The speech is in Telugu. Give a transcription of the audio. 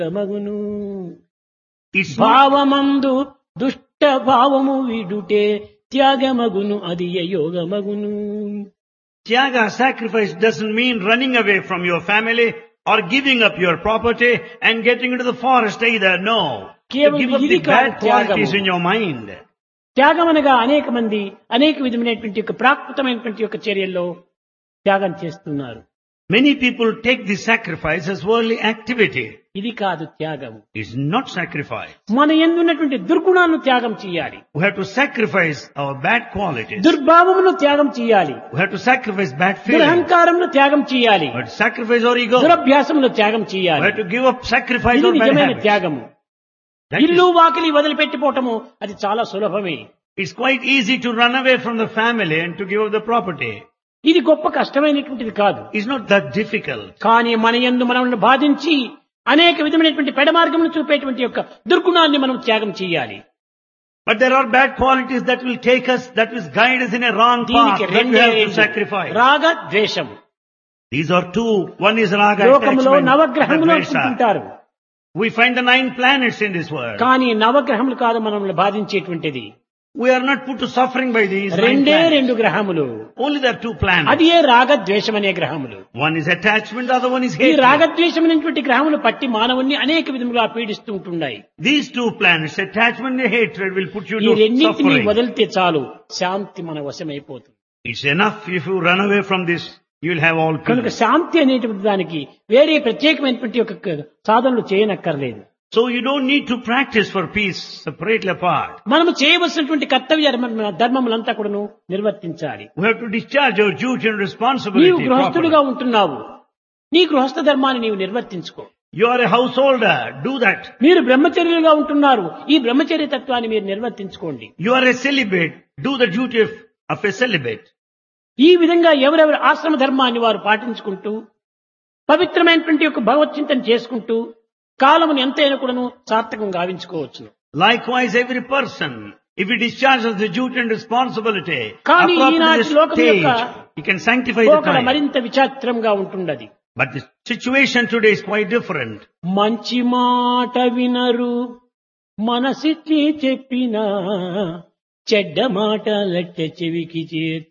మగును It's not, భావమందు దుష్ట భావము విడుటే త్యాగమగును అది యోగమగును Tyaga, sacrifice doesn't mean running away from your family or giving up your property and getting into the forest either. No. You కేవలం give up ఇది the కాదు bad qualities త్యాగము. in your mind. త్యాగం అనగా అనేక మంది అనేక విధమైనటువంటి యొక్క ప్రాకృతమైనటువంటి యొక్క చర్యల్లో త్యాగం చేస్తున్నారు Many people take this sacrifice as worldly activity. ఇది కాదు త్యాగం It's not sacrifice. మన ఎందున్నటువంటి దుర్గుణాలను త్యాగం చేయాలి We have to sacrifice our bad qualities. దుర్భావమును త్యాగం చేయాలి We have to sacrifice bad feelings. దురహంకారమును త్యాగం చేయాలి We have to sacrifice our ego. We దురభ్యాసమును త్యాగం చేయాలి have to give up, sacrifice ఇది our bad నిజమైన habits. త్యాగము That ఇల్లు is- వాకిలి వదిలిపెట్టిపోవటము అది చాలా సులభమే it's quite easy to run away from the family and to give up the property. ఇది గొప్ప కష్టమైనటువంటిది కాదు It's not that difficult. కానీ మన యందు మనల్ని బాధించి అనేక విధమైనటువంటి పెడమార్గమును చూపేటువంటి యొక్క దుర్గుణాన్ని మనం త్యాగం చేయాలి But there are bad qualities that will take us, that will guide us in a wrong path. దీనికి That we రెండే have to రెండు. sacrifice. రాగ ద్వేషము These are two. One is raga లోకములో attachment, నవగ్రహములు the dvesha. అనుకుంటుంటారు We find the nine planets in this world. కానీ నవగ్రహములు కాదు మనల్ని బాధించేటువంటిది We are not put to suffering by these nine రెండే planets. రెండు గ్రహములు Only there are two planets. అది ఏ రాగద్వేషం అనే గ్రహములు One is attachment, the other one is ఈ hatred. రాగద్వేషం అనేటువంటి గ్రహములు పట్టి మానవుణ్ణి అనేక విధములుగా పీడిస్తూ ఉంటున్నాయి These two planets, attachment and hatred, will put you ఈ to రెండింటిని suffering. వదిలితే చాలు శాంతి మన వశమైపోతుంది It's enough if you run away from this, you'll have all కనుక peace. శాంతి అనేటువంటి దానికి వేరే ప్రత్యేకమైనటువంటి ఒక సాధనలు చేయనక్కర్లేదు So you don't need to practice for peace separately apart. మనము చేయవలసినటువంటి కర్తవ్య ధర్మ- ధర్మములంతా కూడాను నిర్వర్తించాలి We have to discharge our duty and నీవు responsibility గృహస్థుడుగా properly. ఉంటున్నావు నీ గృహస్థ ధర్మాన్ని నీవు నిర్వర్తించుకో You are a householder, do that. మీరు బ్రహ్మచర్యులుగా ఉంటున్నారు ఈ బ్రహ్మచర్య తత్వాన్ని మీరు నిర్వర్తించుకోండి You are a celibate, do the duty of, of a celibate. ఈ విధంగా ఎవరెవరు ఆశ్రమ ధర్మాన్ని వారు పాటించుకుంటూ పవిత్రమైనటువంటి యొక్క భగవచ్చింతన చేసుకుంటూ కాలమును ఎంతైనా కూడాను సార్థకంగా గావించుకోవచ్చు Likewise, every person, if he discharges the duty and responsibility, కానీ appropriate ఈనాటి to the లోకం stage, యొక్క he can sanctify the పోకడ time. మరింత విచాత్రంగా ఉంటున్నది But the situation today is quite different. మంచి మాట వినరు మనసిచ్చి చెప్పినా చెడ్డ మాట లెక్క చెవికి చేర్చు